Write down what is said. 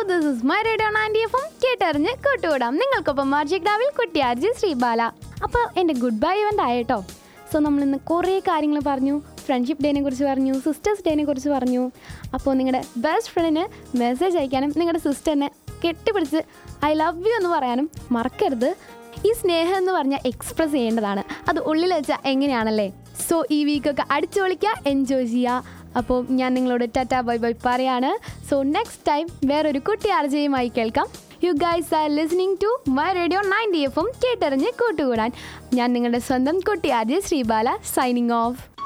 this is my radio ninety എഫും കേട്ടറിഞ്ഞ് കൂട്ടുകൂടാം നിങ്ങൾക്കൊപ്പം മാർജിക് ഡാവിൽ കുട്ടിയാർജി ശ്രീബാല അപ്പോൾ എൻ്റെ ഗുഡ് ബൈ ഇവൻ്റ് ആയിട്ടോ സോ നമ്മളിന്ന് കുറേ കാര്യങ്ങൾ പറഞ്ഞു ഫ്രണ്ട്ഷിപ്പ് ഡേനെ കുറിച്ച് പറഞ്ഞു സിസ്റ്റേഴ്സ് ഡേനെ കുറിച്ച് പറഞ്ഞു അപ്പോൾ നിങ്ങളുടെ ബെസ്റ്റ് ഫ്രണ്ടിന് മെസ്സേജ് അയക്കാനും നിങ്ങളുടെ സിസ്റ്ററിനെ കെട്ടിപ്പിടിച്ച് ഐ ലവ് യു എന്ന് പറയാനും മറക്കരുത് ഈ സ്നേഹം എന്ന് പറഞ്ഞാൽ എക്സ്പ്രസ് ചെയ്യേണ്ടതാണ് അത് ഉള്ളിൽ വെച്ചാൽ എങ്ങനെയാണല്ലേ സോ ഈ വീക്കൊക്കെ അടിച്ചു പൊളിക്കുക എൻജോയ് ചെയ്യുക അപ്പോൾ ഞാൻ നിങ്ങളോട് ടാറ്റ ബൈ ബൈ പറയാണ് സോ നെക്സ്റ്റ് ടൈം വേറൊരു കുട്ടി ആർജയുമായി കേൾക്കാം you guys are listening to my radio ninety എഫും കേട്ടറിഞ്ഞ് കൂട്ടുകൂടാൻ ഞാൻ നിങ്ങളുടെ സ്വന്തം കുട്ടി ആർജെ ശ്രീബാല സൈനിങ് ഓഫ്